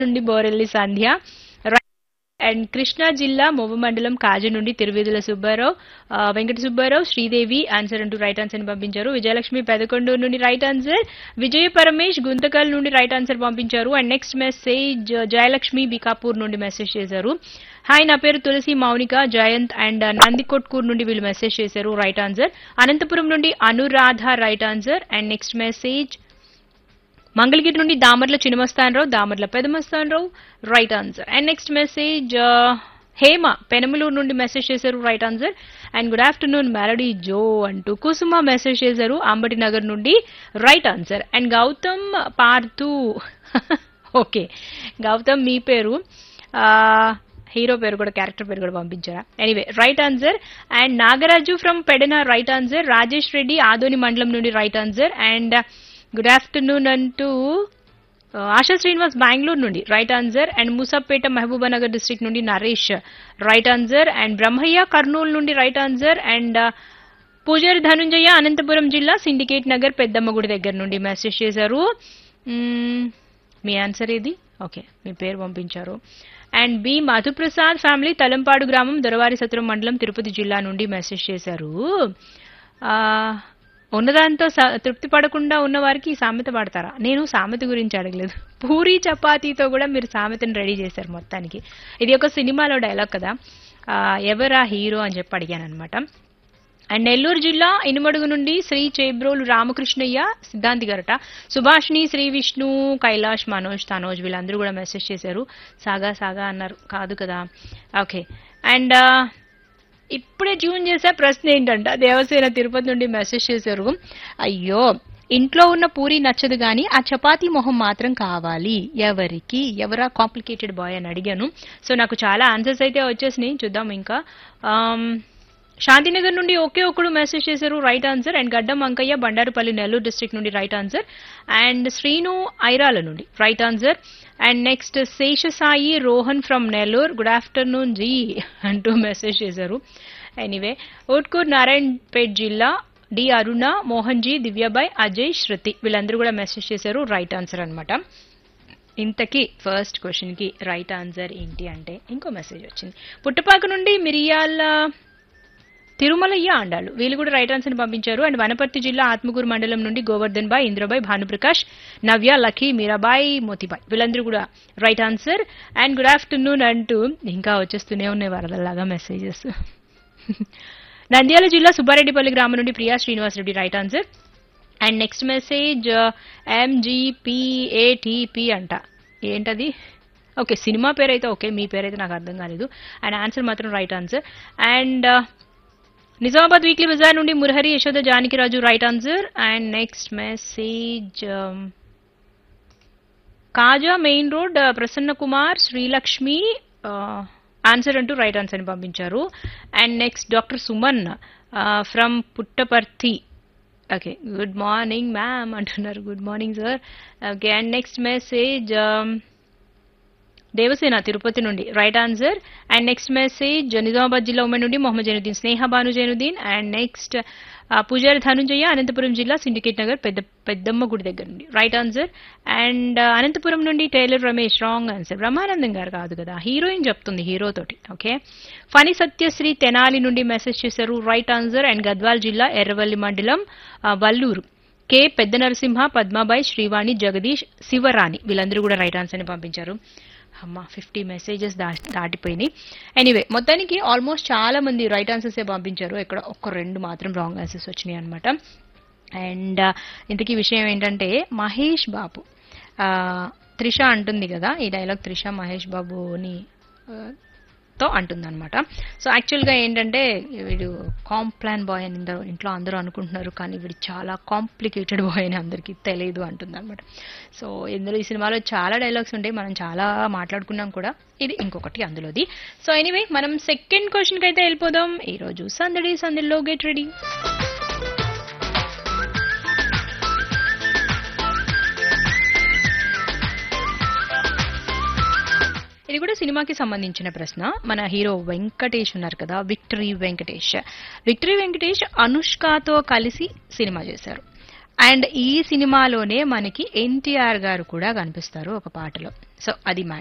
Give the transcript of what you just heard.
నుండి Borelli Sandhya right and Krishna జిల్లా మొవ్వ మండలం కాజు నుండి తిరువేదుల సుబ్బారావు ఆ, వెంకట సుబ్బారావు శ్రీదేవి ఆన్సర్ అంటూ రైట్ ఆన్సర్ ని పంపించారు విజయలక్ష్మి పెదకొండూరు నుండి రైట్ ఆన్సర్ విజయ పరమేష్ గుంతకల్ నుండి రైట్ ఆన్సర్ పంపించారు and next message Jayalakshmi Bikapur నుండి మెసేజ్ చేశారు హాయ్ నా పేరు తులసి మౌనిక జయంత్ అండ్ నందికొట్కూర్ నుండి వీళ్ళు మెసేజ్ చేశారు రైట్ ఆన్సర్ అనంతపురం నుండి Anuradha right answer and next message Mangalagiri నుండి Damarla Chinamastanarao Damarla Peda Mastan Rao right answer and next message Hema Penamaluru నుండి మెసేజ్ చేశారు right answer and good afternoon melody జో అంటూ కుసుమ మెసేజ్ చేశారు అంబటి నగర్ నుండి right answer and Gautam Parthu okay Gautam మీ పేరు హీరో పేరు కూడా క్యారెక్టర్ పేరు కూడా పంపించారా anyway right answer and Nagaraju from Pedana right answer Rajesh Reddy Adoni మండలం నుండి right answer and good afternoon అంటూ ఆ, ఆశా శ్రీనివాస్ బెంగళూరు నుండి right answer and Moosapet Mahabubnagar district నుండి Naresh right answer and Brahmaiah Kurnool నుండి రైట్ ఆన్సర్ అండ్ ఆ, పూజారి ధనుంజయ అనంతపురం జిల్లా సిండికేట్ నగర్ పెద్దమ్మ గుడి దగ్గర నుండి మెసేజ్ చేశారు మ్మ్, మీ ఆన్సర్ ఏది ఓకే మీ పేరు పంపించారు and B Madhuprasad family Talampadu గ్రామం దొరవారి సత్రం మండలం తిరుపతి జిల్లా నుండి మెసేజ్ చేశారు ఆ, ఉన్నదాంతో స- తృప్తి పడకుండా ఉన్న వారికి ఈ సామెత పడతారా నేను సామెత గురించి అడగలేదు పూరి చపాతీతో కూడా మీరు సామెతను రెడీ చేశారు మొత్తానికి ఇది ఒక సినిమాలో డైలాగ్ కదా ఆ, ఎవరా హీరో అని చెప్పి అడిగాను అనమాట అండ్ నెల్లూరు జిల్లా ఇనుమడుగు నుండి శ్రీ చేబ్రోలు రామకృష్ణయ్య సిద్ధాంతి గరట సుభాష్ని శ్రీ విష్ణు కైలాష్ మనోజ్ తనోజ్ వీళ్ళందరూ కూడా మెసేజ్ చేశారు సాగా సాగా అన్నారు కాదు కదా ఓకే అండ్ ఇప్పుడే ట్యూన్ చేసే ప్రశ్న ఏంటంటే దేవసేన తిరుపతి నుండి మెసేజ్ చేశారు అయ్యో ఇంట్లో ఉన్న పూరి నచ్చదు కానీ ఆ చపాతీ మొహం మాత్రం కావాలి ఎవరికి ఎవరా కాంప్లికేటెడ్ బాయ్ అని అడిగాను సో నాకు చాలా ఆన్సర్స్ అయితే వచ్చేసినాయి చూద్దాం ఇంకా ఆమ్, శాంతినగర్ నుండి ఒకే ఒకడు మెసేజ్ చేశారు right answer and Gaddam Ankaiah Bandarupalli Nellore district నుండి right answer and Srinu Airala నుండి right answer and next Seshasai Rohan from Nellore good afternoon ji అంటూ మెసేజ్ చేశారు ఎనీవే ఓట్కూర్ నారాయణపేట్ జిల్లా డి అరుణ మోహన్ జీ దివ్యాబాయ్ అజయ్ శృతి వీళ్ళందరూ కూడా మెసేజ్ చేశారు రైట్ ఆన్సర్ అన్నమాట ఇంతకీ ఫస్ట్ క్వశ్చన్ కి రైట్ ఆన్సర్ ఏంటి అంటే ఇంకో మెసేజ్ వచ్చింది పుట్టపాక నుండి మిరియాల తిరుమలయ్య ఆండాలు వీళ్ళు కూడా రైట్ ఆన్సర్ పంపించారు అండ్ వనపర్తి జిల్లా ఆత్మకూరు మండలం నుండి గోవర్ధన్ బాయ్ ఇంద్రబాయ్ భానుప్రకాష్ నవ్య లఖీ మీరాబాయ్ మోతిబాయ్ వీళ్ళందరూ కూడా right answer and good afternoon అంటూ ఇంకా వచ్చేస్తూనే ఉన్నాయి వరదలాగా మెసేజెస్ నంద్యాల జిల్లా సుబ్బారెడ్డిపల్లి గ్రామం నుండి Priya Srinivas Reddy right answer and next message M G P A T P అంట ఏంటది ఓకే సినిమా పేరు అయితే ఓకే మీ పేరు అయితే నాకు అర్థం కాలేదు అండ్ ఆన్సర్ మాత్రం right answer and Nizamabad weekly bazaar నుండి Murahari Yashoda Janakiraju right answer and next message Kaja main road Prasanna Kumar Srilakshmi answer అంటూ రైట్ ఆన్సర్ అని పంపించారు and next doctor Suman from Puttaparthi okay good morning ma'am అంటున్నారు good morning sir okay and next message Devasena Tirupati నుండి right answer and next message Nizamabad జిల్లా ఉమెన్ నుండి Mohammed Zainuddin Sneha Bhanu Zainuddin and next Pujari Dhananjaya Anantapuram జిల్లా syndicate Nagar పెద్ద పెద్దమ్మ గుడి దగ్గర నుండి రైట్ ఆన్సర్ అండ్ అనంతపురం నుండి tailor Ramesh wrong answer Brahmanandam గారు కాదు కదా హీరోయిన్ చెప్తుంది హీరో తోటి ఓకే ఫణి సత్యశ్రీ తెనాలి నుండి మెసేజ్ చేశారు రైట్ ఆన్సర్ అండ్ గద్వాల్ జిల్లా ఎర్రవల్లి మండలం ఆ, వల్లూరు కె పెద్ద నరసింహ పద్మాబాయి శ్రీవాణి జగదీష్ శివరాణి వీళ్ళందరూ కూడా రైట్ ఆన్సర్ ని పంపించారు అమ్మ ఫిఫ్టీ మెసేజెస్ దా దాటిపోయినాయి ఎనీవే మొత్తానికి ఆల్మోస్ట్ చాలా మంది రైట్ ఆన్సర్సే పంపించారు ఇక్కడ ఒక్క రెండు మాత్రం రాంగ్ ఆన్సర్స్ వచ్చినాయి అనమాట అండ్ ఇంతకీ విషయం ఏంటంటే మహేష్ బాబు ఆ, త్రిష అంటుంది కదా ఈ డైలాగ్ త్రిష మహేష్ బాబుని ఆ, తో అంటుందన్నమాట సో యాక్చువల్గా ఏంటంటే వీడు కాంప్లాన్ బాయ్ అని అందరూ ఇంట్లో అందరూ అనుకుంటున్నారు కానీ వీడు చాలా కాంప్లికేటెడ్ బాయ్ అని అందరికీ తెలియదు అంటుందన్నమాట సో ఇందులో ఈ సినిమాలో చాలా డైలాగ్స్ ఉంటాయి మనం చాలా మాట్లాడుకున్నాం కూడా ఇది ఇంకొకటి అందులోది సో ఎనీవే మనం సెకండ్ క్వశ్చన్కి అయితే వెళ్ళిపోదాం ఈరోజు సందడి సందడిలో గెట్ రెడీ ఇది కూడా సినిమాకి సంబంధించిన ప్రశ్న మన హీరో వెంకటేష్ ఉన్నారు కదా విక్టరీ వెంకటేష్ విక్టరీ వెంకటేష్ అనుష్కతో కలిసి సినిమా చేశారు అండ్ ఈ సినిమాలోనే మనకి ఎన్టీఆర్ గారు కూడా కనిపిస్తారు ఒక పాటలో సో అది